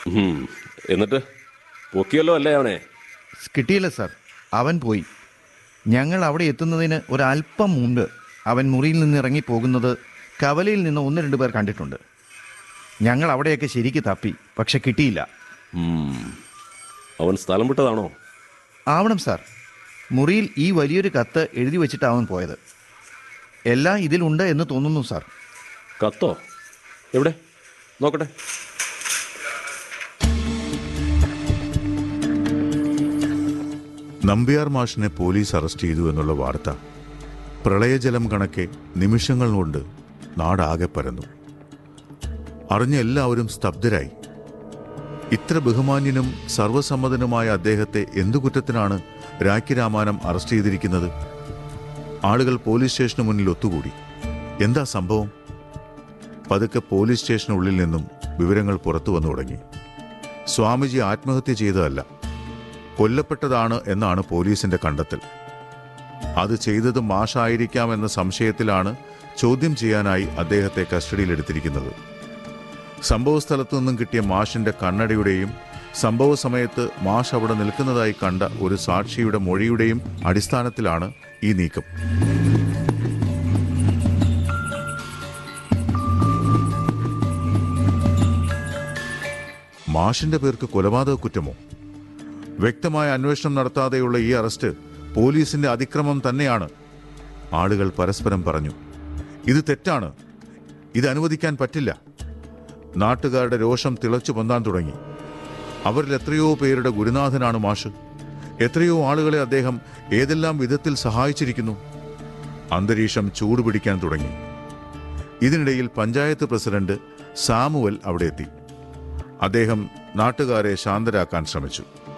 ഉം. എന്നിട്ട് പൊക്കിയല്ലോ അല്ലേ അവനെ കിട്ടിയില്ല സാർ അവൻ പോയി ഞങ്ങൾ അവിടെ എത്തുന്നതിന് ഒരല്പം മുമ്പ് അവൻ മുറിയിൽ നിന്ന് ഇറങ്ങി പോകുന്നത് കവലയിൽ നിന്ന് ഒന്ന് രണ്ട് പേർ കണ്ടിട്ടുണ്ട് ഞങ്ങൾ അവിടെയൊക്കെ ശരിക്ക് തപ്പി പക്ഷെ കിട്ടിയില്ല ഉം. അവൻ സ്ഥലം വിട്ടതാണോ ആവണം സാർ മുറിയിൽ ഈ വലിയൊരു കത്ത് എഴുതി വെച്ചിട്ട് അവൻ പോയത് എല്ലാം ഇതിലുണ്ട് എന്ന് തോന്നുന്നു സാർ കത്തോ എവിടെ നോക്കട്ടെ നമ്പ്യാർ മാഷിനെ പോലീസ് അറസ്റ്റ് ചെയ്തു എന്നുള്ള വാർത്ത പ്രളയജലം കണക്കെ നിമിഷങ്ങൾ കൊണ്ട് നാടാകെ പരന്നു അറിഞ്ഞ എല്ലാവരും സ്തബ്ധരായി ഇത്ര ബഹുമാന്യനും സർവസമ്മതനുമായ അദ്ദേഹത്തെ എന്തു കുറ്റത്തിനാണ് രാഖി രാമാനം അറസ്റ്റ് ചെയ്തിരിക്കുന്നത് ആളുകൾ പോലീസ് സ്റ്റേഷന് മുന്നിൽ ഒത്തുകൂടി എന്താ സംഭവം പതുക്കെ പോലീസ് സ്റ്റേഷനുള്ളിൽ നിന്നും വിവരങ്ങൾ പുറത്തു വന്നു തുടങ്ങി സ്വാമിജി ആത്മഹത്യ ചെയ്തതല്ല കൊല്ലപ്പെട്ടതാണ് എന്നാണ് പോലീസിന്റെ കണ്ടെത്തൽ അത് ചെയ്തത് മാഷായിരിക്കാമെന്ന സംശയത്തിലാണ് ചോദ്യം ചെയ്യാനായി അദ്ദേഹത്തെ കസ്റ്റഡിയിലെടുത്തിരിക്കുന്നത് സംഭവസ്ഥലത്തു നിന്നും കിട്ടിയ മാഷിന്റെ കണ്ണടയുടെയും സംഭവ സമയത്ത് മാഷ് അവിടെ നിൽക്കുന്നതായി കണ്ട ഒരു സാക്ഷിയുടെ മൊഴിയുടെയും അടിസ്ഥാനത്തിലാണ് ഈ നീക്കം മാഷിന്റെ പേർക്ക് കൊലപാതക കുറ്റമോ വ്യക്തമായ അന്വേഷണം നടത്താതെയുള്ള ഈ അറസ്റ്റ് പോലീസിന്റെ അതിക്രമം തന്നെയാണ് ആളുകൾ പരസ്പരം പറഞ്ഞു ഇത് തെറ്റാണ് ഇത് അനുവദിക്കാൻ പറ്റില്ല നാട്ടുകാരുടെ രോഷം തിളച്ചു പൊന്താൻ തുടങ്ങി അവരിൽ എത്രയോ പേരുടെ ഗുരുനാഥനാണ് മാഷ് എത്രയോ ആളുകളെ അദ്ദേഹം ഏതെല്ലാം വിധത്തിൽ സഹായിച്ചിരിക്കുന്നു അന്തരീക്ഷം ചൂടുപിടിക്കാൻ തുടങ്ങി ഇതിനിടയിൽ പഞ്ചായത്ത് പ്രസിഡന്റ് സാമുവൽ അവിടെ എത്തി അദ്ദേഹം നാട്ടുകാരെ ശാന്തരാക്കാൻ ശ്രമിച്ചു